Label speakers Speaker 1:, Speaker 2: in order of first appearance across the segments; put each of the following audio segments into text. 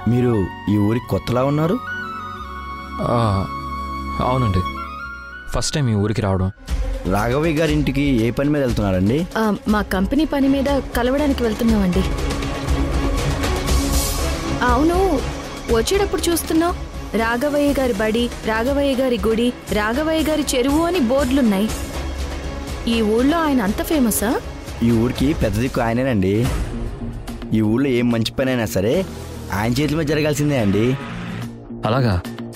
Speaker 1: మీరు ఈ ఊరికి కొత్తలా ఉన్నారు
Speaker 2: ఆ, అవునండి ఫస్ట్ టైం ఈ ఊరికి రావడం
Speaker 1: రాఘవయ్య గారి ఇంటికి ఏ పని మీద వెళ్తున్నారండి
Speaker 3: ఆ, మా కంపెనీ పని మీద కలవడానికి వెళ్తున్నామండి అవును వచ్చేటప్పుడు చూస్తున్నావు రాఘవయ్య గారి బడి రాఘవయ్య గారి గుడి రాఘవయ్య గారి చెరువు అని బోర్డులున్నాయి ఈ ఊళ్ళో ఆయన అంత ఫేమసా
Speaker 1: ఈ ఊరికి పెద్ద దిక్కు ఆయనేనండి ఈ ఊళ్ళో ఏం మంచి పని అయినా సరే ఆయన చేతుల మీద జరగాల్సిందే అండి
Speaker 2: అలాగా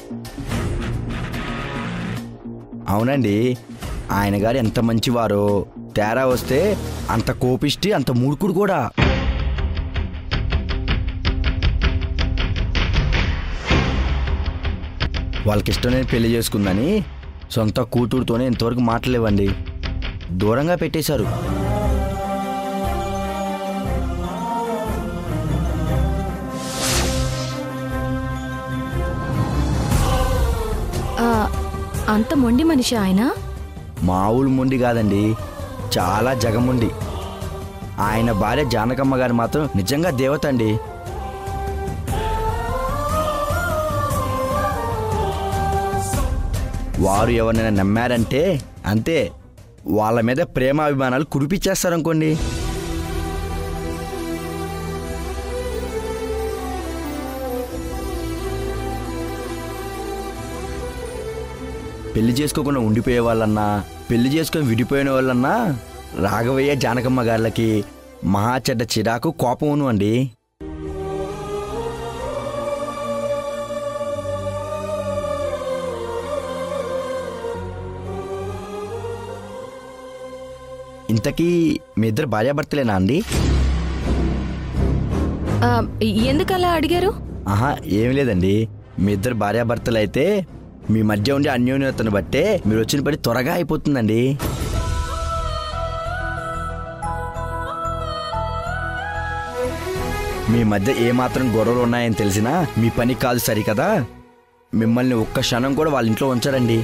Speaker 1: అవునండి ఆయన గారు ఎంత మంచివారో తేడా వస్తే అంత కోపిష్టి అంత మూర్ఖుడు కూడా వాళ్ళకి ఇష్టం లేని పెళ్లి చేసుకుందని సొంత కూతురుతోనే ఇంతవరకు మాటలేవండి దూరంగా పెట్టేశారు
Speaker 3: ఆ, అంత మొండి మనిషి ఆయన
Speaker 1: మామూలు మొండి కాదండి చాలా జగముండి ఆయన భార్య జానకమ్మ గారు మాత్రం నిజంగా దేవత అండి వారు ఎవరినైనా నమ్మారంటే అంతే వాళ్ళ మీద ప్రేమాభిమానాలు కురిపించేస్తారనుకోండి పెళ్లి చేసుకోకుండా ఉండిపోయే వాళ్ళన్నా పెళ్లి చేసుకొని విడిపోయిన వాళ్ళన్నా రాఘవయ్య జానకమ్మ గారులకి మహా చెడ్డ చిరాకు కోపమును అండి ఇంతకీ మీ ఇద్దరు భార్యాభర్తలేనా అండి
Speaker 3: ఆ, ఎందుకలా అడిగారు
Speaker 1: ఆహా ఏం లేదండి మీ ఇద్దరు భార్యాభర్తలు అయితే మీ మధ్య ఉండే అన్యోన్యతను బట్టే మీరు వచ్చిన పని త్వరగా అయిపోతుందండి మీ మధ్య ఏమాత్రం గొడవలు ఉన్నాయని తెలిసినా మీ పని కాదు సరికదా మిమ్మల్ని ఒక్క క్షణం కూడా వాళ్ళ ఇంట్లో ఉంచారండి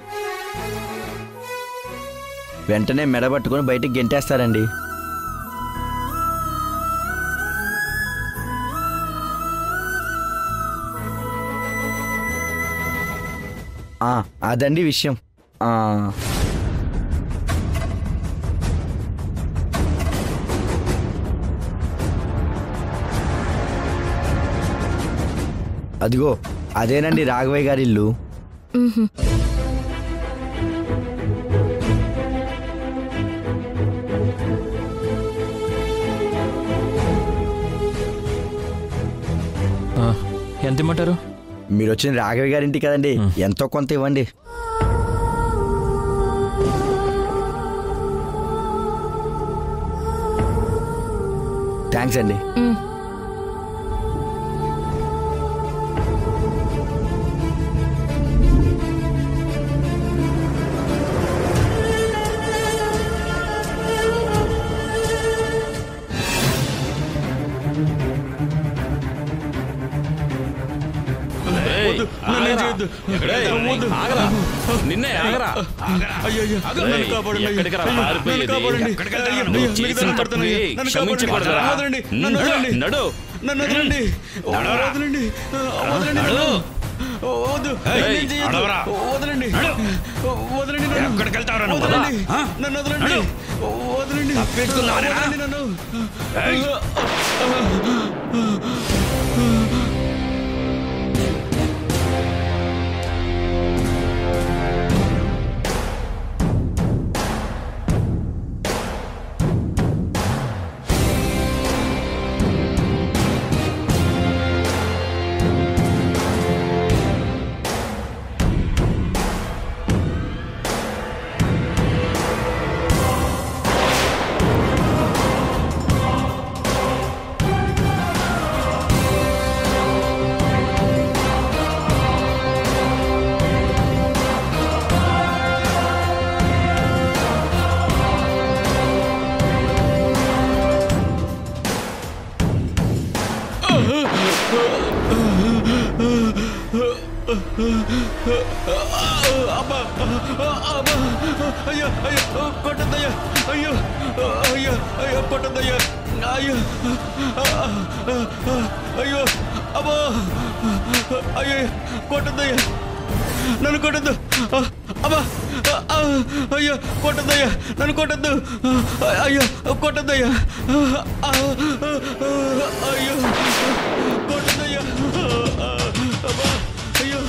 Speaker 1: వెంటనే మెడబట్టుకొని బయటికి గెంటేస్తారండి ఆ, అదండి విషయం ఆ, అదిగో అదేనండి రాఘవయ్య గారి ఇల్లు
Speaker 3: మ్హూ.
Speaker 2: ఆ, ఎంత ఇమ్మంటారు
Speaker 1: మీరు వచ్చిన రాఘవయ్య గారి ఇంటికి కదండి ఎంతో కొంత ఇవ్వండి థ్యాంక్స్ అండి
Speaker 3: మ్.
Speaker 4: ఆగరా నిన్నే ఆగరా ఏయ్, ఎక్కడికి రా, పారిపోయేది? నువ్వు చేసిన తప్పుకి క్షమించకూడదురా? నడు నడు ఏయ్, నడవరా. ఎక్కడికి వెళ్తావురా నువ్వు? ఆ? నడు. తప్పించుకుందామనేనా? ఏయ్.
Speaker 5: అయ్యో అయ్యో కొట్టద్దయ్యా అయ్యో అయ్యో అయ్యో కొట్టద్దయ్యా అయ్యో అయ్యో
Speaker 4: అబ్బో అయ్యో కొట్టద్దయ్యా నన్ను కొట్టద్దు అబ్బా ఆ, అయ్యో కొట్టద్దయ్యా నన్ను కొట్టద్దు అయ్యో కొట్టద్దయ్యా ఆ, అయ్యో కొట్టద్దయ్యా అబ్బా అయ్యో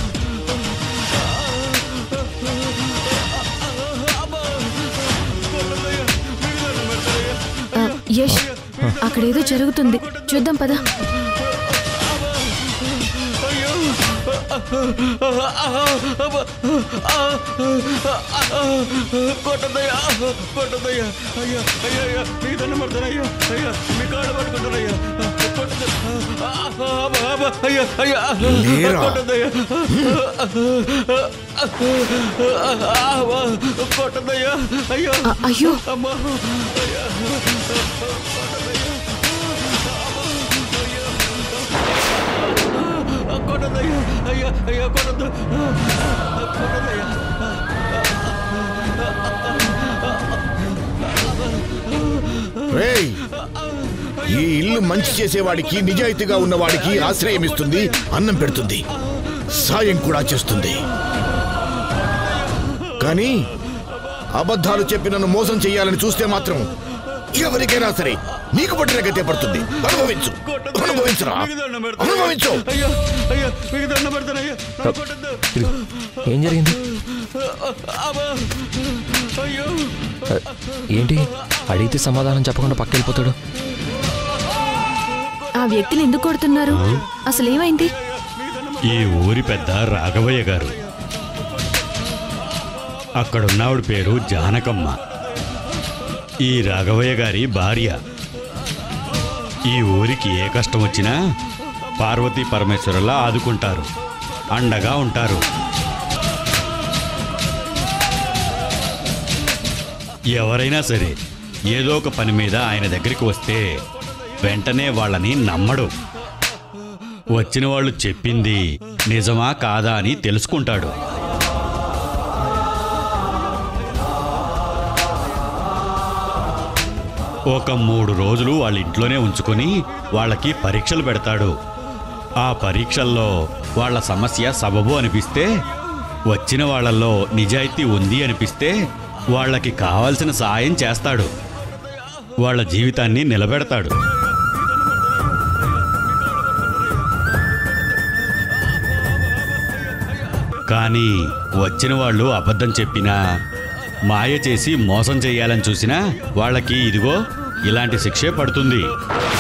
Speaker 4: అబ్బా కొట్టద్దయ్యా మీకు దండం పెడతానయ్యా.
Speaker 3: ఆ, యష్ అక్కడేదో జరుగుతుంది చూద్దాం పద
Speaker 4: అయ్యో కొట్టదయ్యా కొట్టదయ్యా అయ్యా అయ్యా అయ్యా మీ దండం పడతానయ్యా అయ్యా మీ కాళ్ళు పట్టుకుంటానయ్యా కొట్టదు అయ్యా అయ్యా
Speaker 6: లేరా.
Speaker 4: కొట్టదయ్యా కొట్టదయ్యా అయ్యో
Speaker 3: ఆ, అయ్యో
Speaker 4: అమ్మా అయ్యా కొట్టదయ్యా అయ్యా అయ్యా కొట్టద్దు కొట్టదయ్యా
Speaker 6: రేయ్ ఈ ఇల్లు మంచి చేసేవాడికి నిజాయితీగా ఉన్నవాడికి ఆశ్రయం ఇస్తుంది అన్నం పెడుతుంది సాయం కూడా చేస్తుంది కానీ అబద్ధాలు చెప్పి నన్ను మోసం చేయాలని చూస్తే మాత్రం ఎవరికైనా సరే నీకు పట్టిన గతే పడుతుంది అనుభవించు అనుభవించురా
Speaker 4: మీకు దండం పెడతానయ్యా.
Speaker 6: అనుభవించు
Speaker 4: అయ్యా అయ్యా మీకు దండం పెడతానయ్యా నన్ను కొట్టద్దు
Speaker 2: ఇదిగో ఏం జరిగింది
Speaker 4: అబ్బా అయ్యో
Speaker 2: ఆ, ఏంటి అడిగితే సమాధానం చెప్పకుండా పక్కెళ్ళిపోతాడు
Speaker 3: ఆ వ్యక్తిని ఎందుకు కొడుతున్నారు అసలు ఏమైంది
Speaker 4: ఈ ఊరి పెద్ద రాఘవయ్య గారు అక్కడున్నావిడ పేరు జానకమ్మ ఈ రాఘవయ్య గారి భార్య ఈ ఊరికి ఏ కష్టం వచ్చినా పార్వతీ పరమేశ్వరులా ఆదుకుంటారు అండగా ఉంటారు ఎవరైనా సరే ఏదో ఒక పని మీద ఆయన దగ్గరికి వస్తే వెంటనే వాళ్ళని నమ్మడు వచ్చిన వాళ్ళు చెప్పింది నిజమా కాదా అని తెలుసుకుంటాడు ఒక మూడు రోజులు వాళ్ళ ఇంట్లోనే ఉంచుకొని వాళ్ళకి పరీక్షలు పెడతాడు ఆ పరీక్షల్లో వాళ్ళ సమస్య సబబు అనిపిస్తే వచ్చిన వాళ్ళల్లో నిజాయితీ ఉంది అనిపిస్తే వాళ్ళకి కావాల్సిన సాయం చేస్తాడు వాళ్ళ జీవితాన్ని నిలబెడతాడు కానీ వచ్చిన వాళ్ళు అబద్ధం చెప్పినా మాయ చేసి మోసం చేయాలని చూసినా వాళ్ళకి ఇదిగో ఇలాంటి శిక్షే పడుతుంది